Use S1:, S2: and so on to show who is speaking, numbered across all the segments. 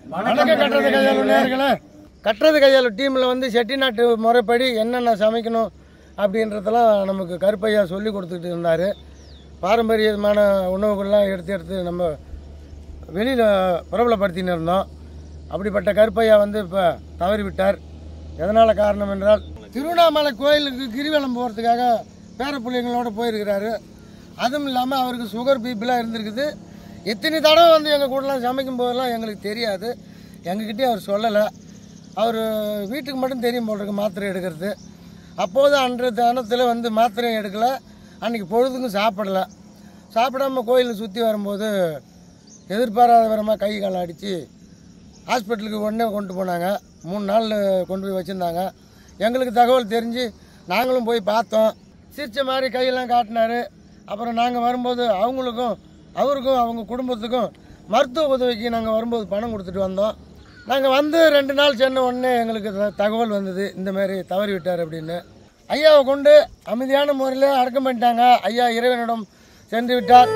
S1: வணக்கம் கட்டுறது கையாளு நேர்களே கட்டுறது கையாளு டீமில் வந்து செட்டிநாட்டு முறைப்படி என்னென்ன சமைக்கணும் அப்படின்றதெல்லாம் நமக்கு கருப்பையா சொல்லி கொடுத்துட்டு இருந்தார் பாரம்பரியமான உணவுகள்லாம் எடுத்து எடுத்து நம்ம வெளியில் பிரபலப்படுத்தின்னு இருந்தோம் அப்படிப்பட்ட கருப்பையா வந்து இப்போ தவறி விட்டார் எதனால் காரணம் என்றால் திருவண்ணாமலை கோயிலுக்கு கிரிவலம் போகிறதுக்காக பேர பிள்ளைங்களோட போயிருக்கிறாரு அதுவும் இல்லாமல் அவருக்கு சுகர் பிபிலாம் இருந்திருக்குது எத்தனை தடவை வந்து எங்கள் கூடலாம் சமைக்கும் போதெல்லாம் எங்களுக்கு தெரியாது எங்ககிட்டயே அவர் சொல்லலை அவர் வீட்டுக்கு மட்டும் தெரியும் போல் இருக்கு மாத்திரை எடுக்கிறது அப்போது அன்றைய தினத்தில் வந்து மாத்திரை எடுக்கலை அன்றைக்கி பொழுதுக்கும் சாப்பிடல சாப்பிடாம கோயிலை சுற்றி வரும்போது எதிர்பாராத விதமாக கை காலை அடித்து ஹாஸ்பிட்டலுக்கு உடனே கொண்டு போனாங்க மூணு நாள் கொண்டு போய் வச்சுருந்தாங்க எங்களுக்கு தகவல் தெரிஞ்சு நாங்களும் போய் பார்த்தோம் சிரிச்ச மாதிரி கையெல்லாம் காட்டினாரு அப்புறம் நாங்கள் வரும்போது அவங்களுக்கும் அவருக்கும் அவங்க குடும்பத்துக்கும் மருத்துவ உதவிக்கு நாங்கள் வரும்போது பணம் கொடுத்துட்டு வந்தோம் நாங்கள் வந்து ரெண்டு நாள் சென்ன உடனே எங்களுக்கு த- தகவல் வந்தது இந்த மாதிரி தவறி விட்டார் அப்படின்னு ஐயாவை கொண்டு அமைதியான முறையில் அடக்கம் பண்ணிட்டாங்க ஐயா இறைவனிடம் சென்று விட்டார்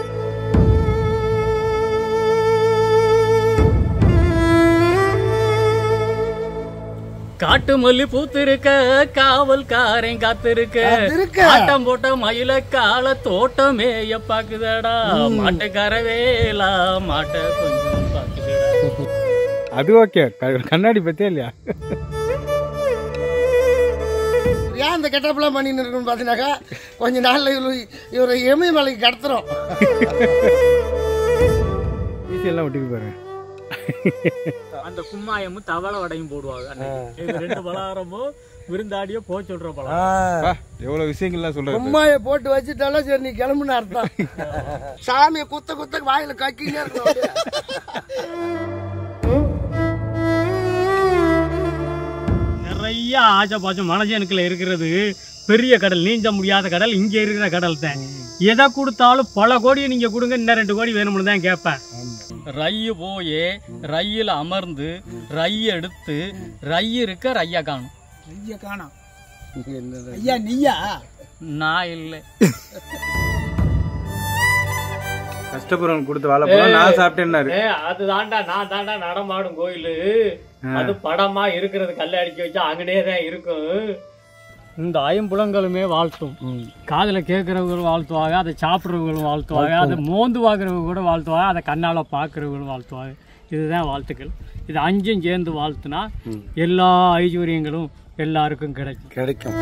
S2: காட்டு மல்லி பூத்திருக்க காவல்காரன் காத்திருக்க
S1: காத்திருக்க.
S2: ஆட்டம் போட்ட மயில கால தோட்டம் மேய பாக்குதடா மாட்டுக்கார வேலா மாட்டை கொஞ்சம் பாக்குதடா
S3: அது ஓகே கண்ணாடி பத்தியா இல்லையா
S1: ஏன் இந்த கெட்டப்லாம் பண்ணின்னு இருக்குன்னு பார்த்தீங்கன்னாக்கா கொஞ்ச நாளில் இவர் இவரை எமயமலைக்கு கடத்துறோம்
S3: ஈஸியெல்லாம் ஒட்டிக்கு பாருங்க
S2: அந்த கும்மாயமும் தவளை வடையும் போடுவாங்க அன்னைக்கு. இது ரெண்டு பலகாரமும் விருந்தாடியோ போ சொல்ற பலகாரம்
S3: பா, எவ்வளவு விஷயங்கள்லாம் சொல்றாரு
S1: உம்மாயை போட்டு வச்சுட்டாலும் சரி நீ கிளம்புன்னு அர்த்தம் சாமியை குத்த குத்த வாயில கக்கினே இருக்கணும்
S2: நிறைய ஆசை பாசம் மனசனுக்குள்ள இருக்கிறது பெரிய கடல் நீஞ்ச முடியாத கடல் இங்க இருக்கிற கடல் தான் எதை கொடுத்தாலும் பல கோடியை நீங்க கொடுங்க இன்னும் ரெண்டு கோடி வேணும்னு தான் கேட்பேன் ரய்யு போய் ரய்யில் அமர்ந்து ரை எடுத்து ரை இருக்க ரையா காணும்
S4: ஐயா காணோம் ஐயா நீயா
S2: நான் இல்லை
S3: கஷ்டப்படுறவங்க கொடுத்து வாழைப்பழம் நான் சாப்பிட்டேன்னாரு
S2: ஏ அது தாண்டா நான் தாண்டா நடமாடும் கோயிலு அது படமா இருக்கிறது கல்ல அடிக்க வச்சா அங்கனே தான் இருக்கும் இந்த ஐம்புலங்களுமே வாழ்த்தும் காதுல கேட்கறவங்களும் வாழ்த்துவாங்க அதை சாப்பிட்றவங்களும் வாழ்த்துவாங்க அதை மோந்து பார்க்குறவங்க கூட வாழ்த்துவாங்க அதை கண்ணால பார்க்குறவங்களும் வாழ்த்துவாங்க இதுதான் வாழ்த்துக்கள் இது அஞ்சும் சேர்ந்து வாழ்த்துனா எல்லா ஐஸ்வர்யங்களும் எல்லாருக்கும் கிடைக்கும்
S1: கிடைக்கும்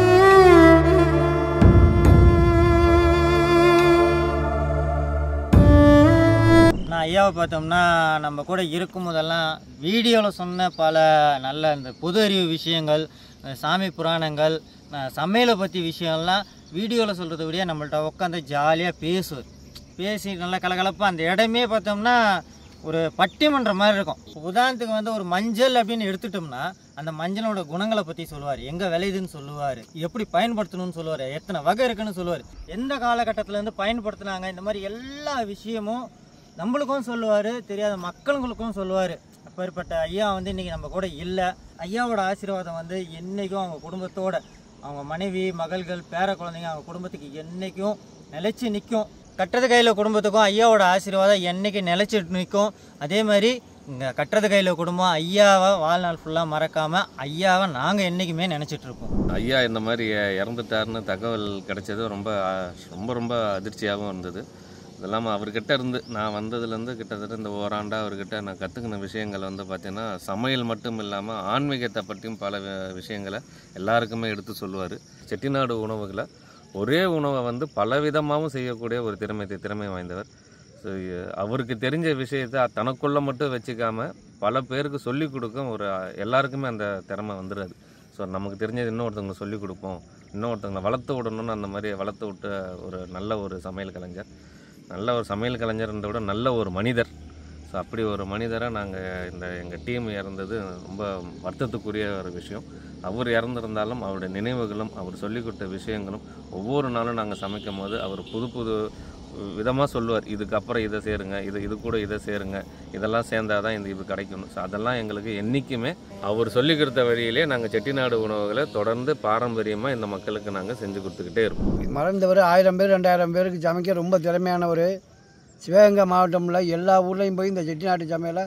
S5: நான் ஐயாவை பார்த்தோம்னா நம்ம கூட இருக்கும் போதெல்லாம் வீடியோவில் சொன்ன பல நல்ல இந்த பொது அறிவு விஷயங்கள் அஹ் சாமி புராணங்கள் அஹ் சமையலை பற்றி விஷயம்லாம் வீடியோவில் சொல்கிறத விட நம்மள்ட்ட உட்காந்து ஜாலியாக பேசுவார் பேசி நல்லா கலகலப்பாக அந்த இடமே பார்த்தோம்னா ஒரு பட்டிமன்றம் மாதிரி இருக்கும் உதாரணத்துக்கு வந்து ஒரு மஞ்சள் அப்படின்னு எடுத்துட்டோம்னா அந்த மஞ்சளோட குணங்களை பற்றி சொல்லுவார் எங்கே விளையுதுன்னு சொல்லுவார் எப்படி பயன்படுத்தணும்னு சொல்லுவார் எத்தனை வகை இருக்குன்னு சொல்லுவார் எந்த காலகட்டத்துல இருந்து பயன்படுத்துனாங்க இந்த மாதிரி எல்லா விஷயமும் நம்மளுக்கும் சொல்லுவார் தெரியாத மக்களுங்களுக்கும் சொல்லுவார் அப்பேற்பட்ட ஐயா வந்து இன்றைக்கி நம்ம கூட இல்லை ஐயாவோட ஆசீர்வாதம் வந்து என்றைக்கும் அவங்க குடும்பத்தோட அவங்க மனைவி மகள்கள் பேர குழந்தைங்க அவங்க குடும்பத்துக்கு என்றைக்கும் நிலைச்சு நிற்கும் கட்டுறது கையில் குடும்பத்துக்கும் ஐயாவோட ஆசீர்வாதம் என்னைக்கு நிலைச்சு நிற்கும் அதே மாதிரி இங்கே கட்டுறது கையில் குடும்பம் ஐயாவை வாழ்நாள் ஃபுல்லாக மறக்காமல் ஐயாவை நாங்கள் என்றைக்குமே நினச்சிட்டு இருப்போம்
S6: ஐயா இந்த மாதிரி இறந்துட்டாருன்னு தகவல் கிடைச்சது ரொம்ப அஹ், ரொம்ப ரொம்ப அதிர்ச்சியாகவும் இருந்தது இது இல்லாமல் அவர்கிட்ட இருந்து நான் வந்ததுலேருந்து கிட்டத்தட்ட இந்த ஓராண்டா அவர்கிட்ட நான் கற்றுக்கின விஷயங்கள் வந்து பார்த்திங்கன்னா சமையல் மட்டும் இல்லாமல் ஆன்மீகத்தை பற்றியும் பல வி- விஷயங்களை எல்லாருக்குமே எடுத்து சொல்லுவார் செட்டிநாடு உணவுகளை ஒரே உணவை வந்து பலவிதமாகவும் செய்யக்கூடிய ஒரு திறமை திறமை வாய்ந்தவர் ஸோ அவருக்கு தெரிஞ்ச விஷயத்தை தனக்குள்ளே மட்டும் வச்சுக்காம பல பேருக்கு சொல்லிக் கொடுக்க ஒரு எல்லாருக்குமே அந்த திறமை வந்துடாது ஸோ நமக்கு தெரிஞ்சது இன்னொருத்தவங்க சொல்லிக் கொடுப்போம் இன்னொருத்தவங்களை வளர்த்து விடணும்னு அந்த மாதிரி வளர்த்து விட்ட ஒரு நல்ல ஒரு சமையல் கலைஞர் நல்ல ஒரு சமையல் கலைஞர்ன்றத விட நல்ல ஒரு மனிதர் ஸோ அப்படி ஒரு மனிதரை நாங்கள் இந்த எங்கள் டீம் இறந்தது ரொம்ப வருத்தத்துக்குரிய ஒரு விஷயம் அவர் இறந்திருந்தாலும் அவருடைய நினைவுகளும் அவர் சொல்லிக் கொடுத்த விஷயங்களும் ஒவ்வொரு நாளும் நாங்கள் சமைக்கும் போது அவர் புது புது விதமாக சொல்லுவார் இதுக்கப்புறம் இதை சேருங்க இது இது கூட இதை சேருங்க இதெல்லாம் சேர்ந்தாதான் இந்த இது கிடைக்கணும் ஸோ அதெல்லாம் எங்களுக்கு என்றைக்குமே அவர் சொல்லிக் கொடுத்த வழியிலே நாங்கள் செட்டிநாடு உணவுகளை தொடர்ந்து பாரம்பரியமாக இந்த மக்களுக்கு நாங்கள் செஞ்சு கொடுத்துக்கிட்டே இருப்போம்
S4: மறந்தவர் ஆயிரம் பேர் ரெண்டாயிரம் பேருக்கு சமைக்க ரொம்ப திறமையானவர் சிவகங்கை மாவட்டம்ல எல்லா ஊர்லேயும் போய் இந்த செட்டிநாட்டு சமையலை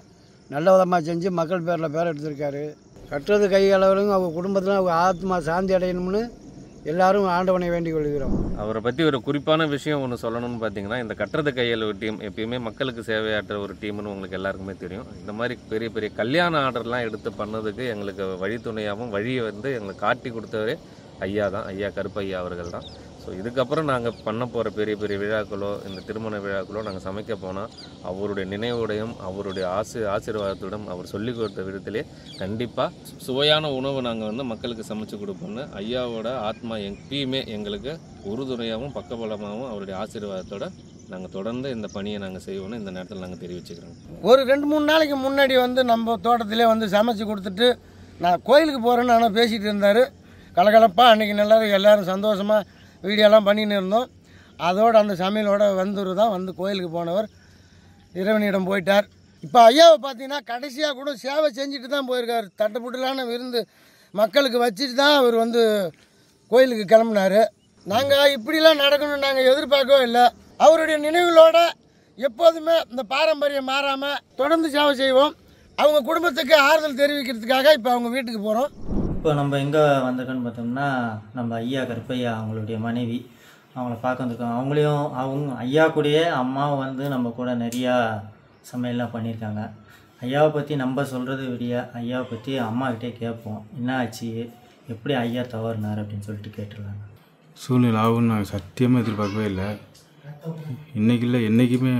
S4: நல்ல விதமாக செஞ்சு மக்கள் பேரில் பேர் எடுத்திருக்காரு கட்டுறது கை அளவிலும் அவங்க குடும்பத்தில் அவங்க ஆத்மா சாந்தி அடையணும்னு எல்லாரும் ஆண்டவனை வேண்டிக் கொள்கிறோம்
S6: அவரை பற்றி ஒரு குறிப்பான விஷயம் ஒன்று சொல்லணும்னு பார்த்தீங்கன்னா இந்த கட்டுறது கையில் ஒரு டீம் எப்பயுமே மக்களுக்கு சேவையாற்ற ஒரு டீம்னு உங்களுக்கு எல்லாருக்குமே தெரியும் இந்த மாதிரி பெரிய பெரிய கல்யாண ஆர்டர்லாம் எடுத்து பண்ணதுக்கு எங்களுக்கு வழித்துணையாகவும் வழியை வந்து எங்களுக்கு காட்டி கொடுத்தவரே ஐயா தான் ஐயா கருப்பையா அவர்கள் தான் ஸோ இதுக்கப்புறம் நாங்கள் பண்ண போகிற பெரிய பெரிய விழாக்களோ இந்த திருமண விழாக்களோ நாங்கள் சமைக்க போனால் அவருடைய நினைவுடையும் அவருடைய ஆசி ஆசீர்வாதத்துடன் அவர் சொல்லிக் கொடுத்த விதத்திலே கண்டிப்பாக சுவையான உணவு நாங்கள் வந்து மக்களுக்கு சமைச்சு கொடுப்போம்னு ஐயாவோட ஆத்மா எப்பயுமே எங்களுக்கு உறுதுணையாகவும் பக்கபலமாகவும் அவருடைய ஆசீர்வாதத்தோட நாங்கள் தொடர்ந்து இந்த பணியை நாங்கள் செய்வோம்னு இந்த நேரத்தில் நாங்கள் தெரிவிச்சுக்கிறோம்
S1: ஒரு ரெண்டு மூணு நாளைக்கு முன்னாடி வந்து நம்ம தோட்டத்திலே வந்து சமைச்சு கொடுத்துட்டு நான் கோயிலுக்கு போகிறேன்னு ஆனால் பேசிகிட்டு இருந்தார் கலகலப்பாக அன்றைக்கி எல்லாரும் எல்லோரும் சந்தோஷமாக வீடியோலாம் பண்ணின்னு இருந்தோம் அதோட அந்த சமையலோட வந்துரு தான் வந்து கோயிலுக்கு போனவர் இறைவனிடம் போயிட்டார் இப்போ ஐயாவை பார்த்தீங்கன்னா கடைசியாக கூட சேவை செஞ்சுட்டு தான் போயிருக்கார் தட்டுப்புட்டலான விருந்து மக்களுக்கு வச்சுட்டு தான் அவர் வந்து கோயிலுக்கு கிளம்புனாரு நாங்கள் இப்படிலாம் நடக்கணும்னு நாங்கள் எதிர்பார்க்கவே இல்லை அவருடைய நினைவுகளோட எப்போதுமே இந்த பாரம்பரியம் மாறாமல் தொடர்ந்து சேவை செய்வோம் அவங்க குடும்பத்துக்கு ஆறுதல் தெரிவிக்கிறதுக்காக இப்போ அவங்க வீட்டுக்கு போகிறோம்
S5: இப்போ நம்ம எங்கே வந்திருக்கோன்னு பார்த்தோம்னா நம்ம ஐயா கருப்பையா அவங்களுடைய மனைவி அவங்கள பார்க்க வந்திருக்கோம் அவங்களையும் அவங்க ஐயா கூடயே அம்மாவும் வந்து நம்ம கூட நிறையா சமையல்லாம் பண்ணியிருக்காங்க ஐயாவை பற்றி நம்ம சொல்கிறது விடிய ஐயாவை பற்றி அம்மாக்கிட்டே கேட்போம் என்ன ஆச்சு எப்படி ஐயா தவறுனார் அப்படின்னு சொல்லிட்டு கேட்டுருலாங்க
S3: சூழ்நிலை ஆகும்னு நாங்கள் சத்தியமாக எதிர்பார்க்கவே இல்லை இன்றைக்கி இல்லை என்றைக்குமே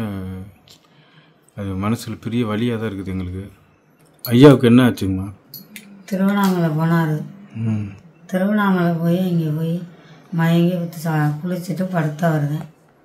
S3: அது மனசில் பெரிய வழியாக தான் இருக்குது எங்களுக்கு ஐயாவுக்கு என்ன ஆச்சுங்கம்மா
S7: திருவண்ணாமலை போனார்
S3: ம்
S7: திருவண்ணாமலை போய் இங்கே போய் மயங்கி வித்து சா குளிச்சுட்டு படுத்த வருதேன்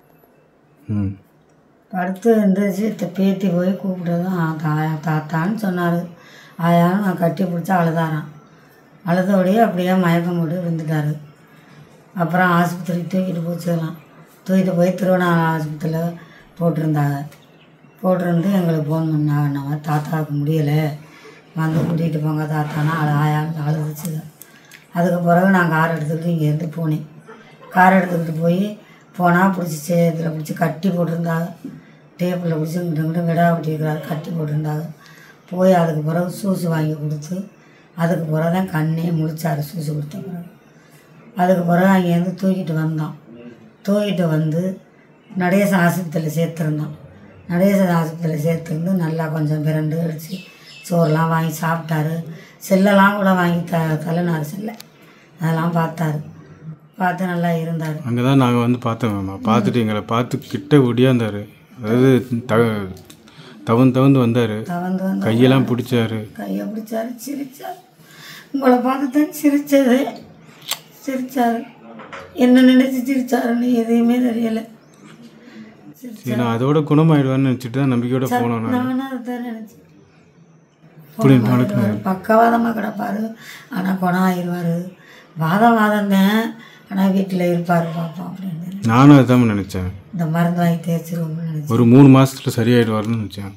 S3: ம்
S7: படுத்து இருந்துச்சு த- பேத்தி போய் கூப்பிட்டதும் "ஆ, தாயா தாத்தான்னு சொன்னார் ஆயான்னு நான் கட்டி பிடிச்சி அழுதாராம் அழுதோடையே அப்படியே மயக்கம் போட்டு விழுந்துட்டார் அப்புறம் ஆஸ்பத்திரிக்கு தூக்கிட்டு போச்சுக்கலாம் தூக்கிட்டு போய் திருவண்ணாமலை ஆஸ்பத்திரியில் போட்டிருந்தாங்க போட்டிருந்து எங்களுக்கு ஃபோன் பண்ணாங்க நம்ம தாத்தாவுக்கு முடியலை வந்து கூட்டிகிட்டு போங்க தாத்தானா அழ ஆயான்னு அழுதுச்சுங்க அதுக்கு பிறகு நான் கார் எடுத்துக்கிட்டு இங்கேருந்து போனேன் கார் எடுத்துக்கிட்டு போய் போனால் பிடிச்சி சேத்துல பிடிச்சி கட்டி போட்டிருந்தாங்க டேப்பில் பிடிச்சி இங்கிட்ட இங்கிட்ட விடா இருக்கிறாரு கட்டி போட்டிருந்தாங்க போய் அதுக்கு பிறகு சூசு வாங்கி கொடுத்து அதுக்கு பிறகு தான் கண்ணே முழிச்சாரு சூசு கொடுத்த பிறகு அதுக்கு பிறகு அங்கேருந்து தூக்கிட்டு வந்தோம் தூக்கிட்டு வந்து நடேசன் ஆஸ்பத்திரியில் சேர்த்துருந்தோம் நடேசன் ஆஸ்பத்திரியில் சேர்த்துருந்து நல்லா கொஞ்சம் பிரண்டு அடித்து சோறுலாம் வாங்கி சாப்பிட்டாரு செல்லெல்லாம் கூட வாங்கி த தள்ளினார் செல்லை அதெல்லாம் பார்த்தாரு பார்த்து நல்லா இருந்தார்
S3: அங்கே தான் நாங்கள் வந்து பார்த்தோம் மேம்மா பார்த்துட்டு எங்களை பார்த்து கிட்ட ஒடியாந்தார் அதாவது த தவந்து தவந்து வந்தார்
S7: தவந்து வந்து
S3: கையெல்லாம் பிடிச்சாரு
S7: கையை பிடிச்சாரு சிரிச்சார் உங்களை பார்த்து தான் சிரிச்சது சிரிச்சார் என்ன நினைச்சு சிரிச்சாருன்னு எதையுமே தெரியலை
S3: சரி நான் அதோட குணமாயிடுவான்னு நினச்சிட்டு தான் நம்பிக்கையோட போனோம் நான்
S7: நானும் அதுதான் நினச்சேன்
S3: இப்படி நடக்குது
S7: பக்கவாதமாக கிடப்பாரு ஆனால் குணம் ஆயிடுவார் வாதம் வாதம் தான் ஆனால் வீட்டில் இருப்பார் பார்ப்போம் அப்படின்னு
S3: நானும் அதுதான் நினச்சேன்
S7: இந்த மருந்து வாங்கி தேய்ச்சிருவோம்னு நினச்சேன்
S3: ஒரு மூணு மாதத்தில் சரியாயிடுவார்னு நினச்சேன்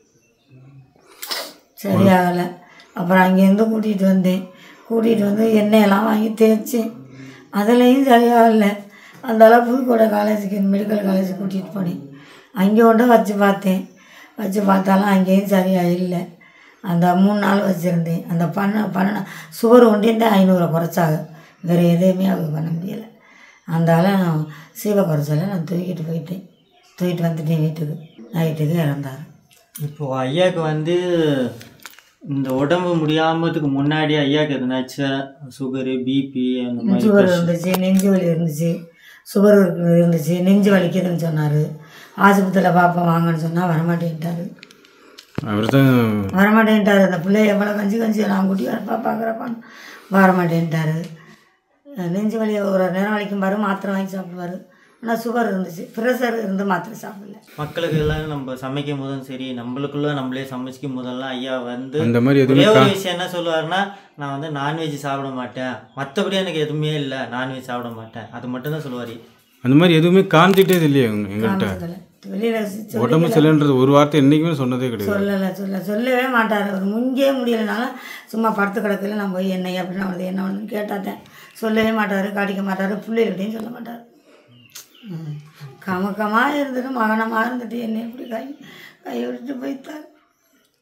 S7: சரியாகலை அப்புறம் அங்கேருந்து கூட்டிகிட்டு வந்தேன் கூட்டிகிட்டு வந்து எண்ணெயெல்லாம் வாங்கி தேய்ச்சேன் அதுலேயும் சரியாகலை அதனால புதுக்கோட்டை காலேஜுக்கு மெடிக்கல் காலேஜ் கூட்டிகிட்டு போனேன் அங்கே ஒன்றை வச்சு பார்த்தேன் வச்சு பார்த்தாலும் அங்கேயும் சரியாக இல்லை அந்த மூணு நாள் வச்சுருந்தேன் அந்த பண்ண பண்ண சுகர் ஒண்டின்னு ஐநூறு குறைச்சாங்க வேறு எதையுமே அவங்க பண்ண முடியலை அதனால நான் சீவ குறைச்சல நான் தூக்கிட்டு போயிட்டேன் தூக்கிட்டு வந்துட்டேன் வீட்டுக்கு நைட்டுக்கு இறந்தார்
S5: இப்போது ஐயாவுக்கு வந்து இந்த உடம்பு முடியாமதுக்கு முன்னாடி ஐயாவுக்கு எதனாச்சும் சுகரு பிபி அந்த மாதிரி
S7: சுகர் இருந்துச்சு நெஞ்சு வலி இருந்துச்சு சுகர் இருந்துச்சு நெஞ்சு வலிக்குதுன்னு சொன்னார் ஆஸ்பத்திரியில் பார்ப்போம் வாங்கன்னு சொன்னால் வரமாட்டேன்ட்டாரு
S3: அவர் தான்
S7: வரமாட்டேன்ட்டாரு அந்த பிள்ளை எவ்வளோ கஞ்சி கஞ்சி நான் குட்டி வரப்பா பார்க்குறப்பான்னு வரமாட்டேன்ட்டாரு நெஞ்சு வலி ஒரு நேரம் வலிக்கும் பாரு மாத்திரை வாங்கி சாப்பிடுவார் ஆனால் சுகர் இருந்துச்சு ப்ரெஷர் இருந்து மாத்திரை சாப்பிடல
S5: மக்களுக்கு எல்லாம் நம்ம சமைக்கும் போதும் சரி நம்மளுக்குள்ள நம்மளே சமைக்கும் போதெல்லாம் ஐயா வந்து
S3: அந்த மாதிரி எதுவுமே
S5: ஒரே ஒரு
S3: கா-
S5: விஷயம் என்ன சொல்லுவாருன்னா நான் வந்து நான்வெஜ் சாப்பிட மாட்டேன் மற்றபடி எனக்கு எதுவுமே இல்லை நான்வெஜ் சாப்பிட மாட்டேன் அது மட்டும்தான் சொல்லுவார்
S3: அந்த மாதிரி எதுவுமே காமிச்சிட்டே இல்லையே எங்க- எங்கள்கிட்ட
S7: வெளியில்
S3: உடம்பு சரியில்லைன்றது ஒரு வார்த்தை என்றைக்குமே சொன்னதே கிடையாது
S7: சொல்லலை சொல்ல சொல்லவே மாட்டார் அவர் முங்கே முடியலைனாலும் சும்மா படுத்து கிடக்கல நான் போய் என்ன அப்படின்னு அவனது என்ன ஒன்று கேட்டாத்தேன் சொல்லவே மாட்டார் காட்டிக்க மாட்டார் பிள்ளைகள்கிட்டையும் சொல்ல மாட்டார் ம். கமக்கமாக இருந்துட்டு மகனமாக இருந்துட்டு என்னை எப்படி கை கை விட்டுட்டு போய்த்தார்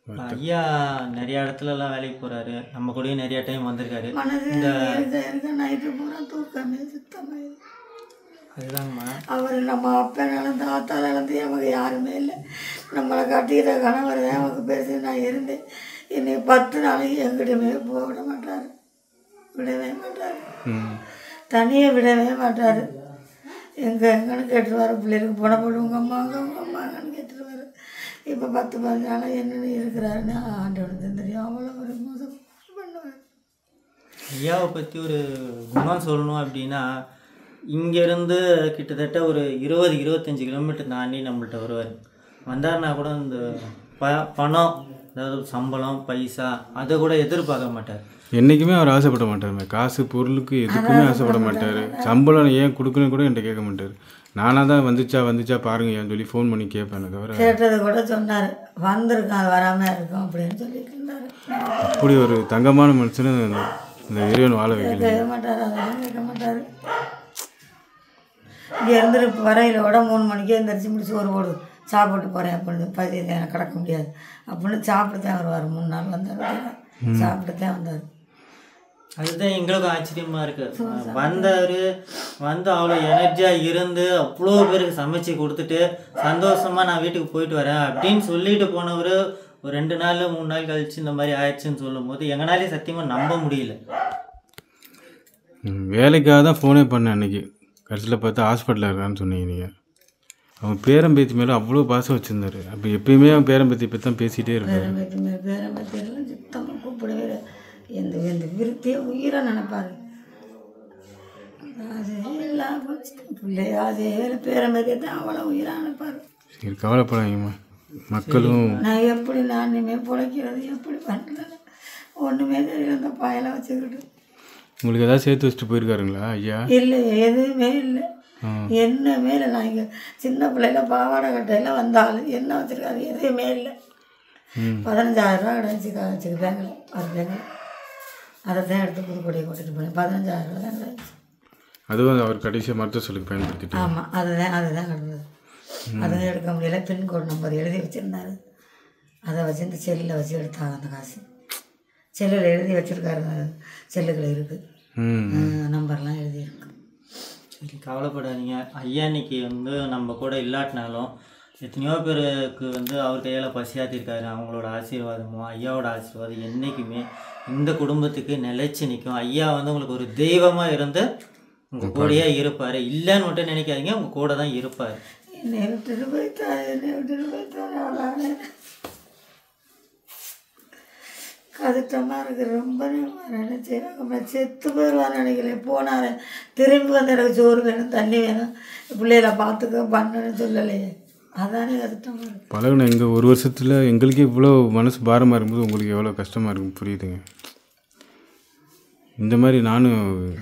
S5: ஐயா நிறைய இடத்துலலாம் வேலைக்கு போகிறாரு நம்ம கூடயும் நிறைய டைம் வந்திருக்காரு
S7: மனது
S5: இந்த
S7: இருக்க இருக்க நைட்டு பூரா தூக்கமே சுத்தமாக இல்லை.
S5: அதுதாங்கம்மா
S7: அவர் நம்ம அப்பனாலும் தாத்தால இருந்து நமக்கு யாருமே இல்லை நம்மளை கட்டிக்கிற கணவர் தான் நமக்கு பெருசு நான் இருந்தேன் என்னை பத்து நாளைக்கு எங்கிட்டமே போக விட மாட்டார் விடவே மாட்டார்
S3: ம்
S7: தனியாக விடவே மாட்டார் எங்கே எங்கன்னு கேட்டுருவார் பிள்ளைகளுக்கு போன போட்டு உங்கள் அம்மாங்க உங்கள் அம்மாங்கன்னு கேட்டுருவார் இப்போ பத்து பதினஞ்சு நாளாக என்னென்ன இருக்கிறாருன்னு ஆண்டவனுக்கு தெரியும் அவ்வளோ ஒரு மோசம் பண்ணுவார்
S5: ஐயாவை பற்றி ஒரு குணம் சொல்லணும் அப்படின்னா இங்கேருந்து கிட்டத்தட்ட ஒரு இருபது இருபத்தஞ்சி கிலோமீட்டர் தாண்டி நம்மள்ட்ட வருவார் வந்தாருன்னா கூட இந்த ப பணம் அதாவது சம்பளம் பைசா அதை கூட எதிர்பார்க்க மாட்டார்
S3: என்றைக்குமே அவர் ஆசைப்பட மாட்டார் காசு பொருளுக்கு எதுக்குமே ஆசைப்பட மாட்டார் சம்பளம் ஏன் கொடுக்கணும் கூட என்கிட்ட கேட்க மாட்டார் நானாக தான் வந்துச்சா வந்துச்சா பாருங்க ஏன்னு சொல்லி ஃபோன் பண்ணி கேட்பேன் தவிர
S7: கேட்டது கூட சொன்னார் வந்திருக்கான் வராமல் இருக்கும் அப்படின்னு சொல்லிட்டு இருந்தார்
S3: அப்படி ஒரு தங்கமான மனுஷனை இந்த- இந்த இறைவன் வாழ வைக்கல
S7: கேட்க மாட்டார் அதெல்லாம் கேட்க மாட்டார் இங்கே இருந்துட்டு வரையிலோட மூணு மணிக்கே எந்திரிச்சு முடிச்சு ஒரு போடு சாப்பிட்டு போகிறேன் அப்படின்னு பதி எனக்கு கிடக்க முடியாது அப்படின்னு சாப்பிட்டு தான் வருவார் மூணு நாள் வந்தார் சாப்பிட்டு தான் வந்தார்
S5: அதுதான் எங்களுக்கும் ஆச்சரியமா இருக்கு வந்தாரு வந்து அவ்வளோ எனர்ஜியா இருந்து அவ்வளோ பேருக்கு சமைச்சு கொடுத்துட்டு சந்தோஷமா நான் வீட்டுக்கு போயிட்டு வரேன் அப்படின்னு சொல்லிட்டு போனவர் ஒரு ரெண்டு நாள் மூணு நாள் கழிச்சு இந்த மாதிரி ஆயிடுச்சுன்னு சொல்லும் போது எங்களாலே சத்தியமா நம்ப முடியல
S3: ம், வேலைக்காக தான் ஃபோனே பண்ணேன் அன்னைக்கு கடைசியில் பார்த்தா ஹாஸ்பிட்டலில் இருக்கான்னு சொன்னீங்க நீங்கள் அவன் பேரம்பேத்தி மேலே அவ்வளோ பாசம் வச்சுருந்தாரு அப்போ எப்பயுமே அவன் பேரம்பேத்தி பற்றி தான் பேசிகிட்டே இருப்பார்
S7: பேரம்பேத்தி மேலே பேரம்பேத்தி எல்லாம் சுத்தமாக கூப்பிடவே இல்லை. எந்த எந்த விருத்தியை உயிரை நினைப்பாரு அதே இல்லாமல் பிள்ளை அதே பேரம்பேத்தியை தான் அவ்வளோ உயிராக நினைப்பாரு
S3: சரி கவலைப்படாதீங்கம்மா மக்களும்
S7: நான் எப்படி நான் இனிமேல் பிழைக்கிறது எப்படி பண்ணுறது ஒன்றுமே தெரியல அந்த பயலை வச்சுக்கிட்டு
S3: உங்களுக்கு ஏதாவது சேர்த்து வச்சுட்டு போயிருக்காருங்களா ஐயா
S7: இல்லை எதுவுமே இல்லை
S3: ஆ.
S7: என்னமே இல்லை நான் இங்கே சின்ன பிள்ளையில பாவாடை கட்டையில் வந்தாலும் என்ன வச்சுருக்காரு எதுவுமே இல்லை
S3: ம்
S7: பதினஞ்சாயிரம் ரூபா கிடச்சி வச்சுக்கு பேங்கில் ஒரு பேங்கில் அதை தான் எடுத்து புதுக்கோட்டையை கொண்டுட்டு போனேன் பதினஞ்சாயிரம் ரூபா தான் கிடச்சி
S3: அதுவும் அவர் கடைசியாக மருத்துவ சொல்லுக்கு பயன்படுத்திட்டு
S7: ஆமாம் அதுதான் அதுதான் கிடந்தது அதுவும் எடுக்க முடியல பின்கோடு நம்பர் எழுதி வச்சுருந்தாரு அதை வச்சு இந்த செல்லில் வச்சு எடுத்தாங்க அந்த காசு செல்லில் எழுதி வச்சுருக்காரு செல்லுகள் இருக்குது
S3: ம்
S7: நம்பர்லாம் எழுதியிருக்கு
S5: சரி கவலைப்படாதீங்க ஐயா இன்னைக்கு வந்து நம்ம கூட இல்லாட்டினாலும் எத்தனையோ பேருக்கு வந்து அவர் கையால் பசியாத்திருக்காரு அவங்களோட ஆசீர்வாதமும் ஐயாவோட ஆசீர்வாதம் என்றைக்குமே இந்த குடும்பத்துக்கு நிலைச்சு நிற்கும் ஐயா வந்து உங்களுக்கு ஒரு தெய்வமாக இருந்து உங்கள் கூடயே இருப்பார் இல்லைன்னு மட்டும் நினைக்காதீங்க உங்கள் கூட தான் இருப்பார்
S7: என்னை விட்டுட்டு போயிட்டா என்னை விட்டுட்டு போயிட்டா அவளால கஷ்டமாக இருக்குது ரொம்ப நினச்சி அப்புறம் செத்து போயிடுவான்னு நினைக்கிறேன் போனார் திரும்பி வந்து எனக்கு சோறு வேணும் தண்ணி வேணும் பிள்ளைகளை பார்த்துக்க பண்ணணும்னு சொல்லலையே அதானே கஷ்டமாக இருக்குது
S3: பழகுன எங்கள் ஒரு வருஷத்தில் எங்களுக்கே இவ்வளோ மனசு பாரமாக இருக்கும்போது உங்களுக்கு எவ்வளோ கஷ்டமாக இருக்கும் புரியுதுங்க இந்த மாதிரி நானும்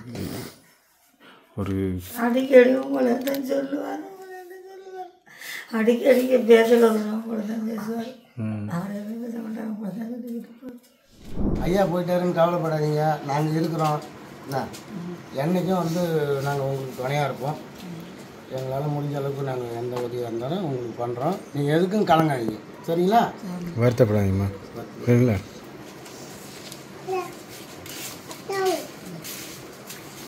S3: ஒரு
S7: அடிக்கடி உங்களை தான் சொல்லுவார் உங்களை தான் சொல்லுவார் அடிக்கடி இங்கே பேசலாம் உங்களை தான் பேசுவார்
S3: ம்,
S7: அவர் எதுவும் பேச மாட்டார் உங்களை தான் சொல்லிக்கிட்டு போவார்
S1: ஐயா போயிட்டாருன்னு கவலைப்படாதீங்க நாங்கள் இருக்கிறோம் என்ன என்றைக்கும் வந்து நாங்கள் உங்களுக்கு துணையாக இருப்போம் எங்களால் முடிஞ்ச அளவுக்கு நாங்கள் எந்த உதவியாக இருந்தாலும் உங்களுக்கு பண்ணுறோம் நீங்கள் எதுக்கும் கலங்காதீங்க சரிங்களா
S3: வருத்தப்படாதீங்கம்மா சரிங்களா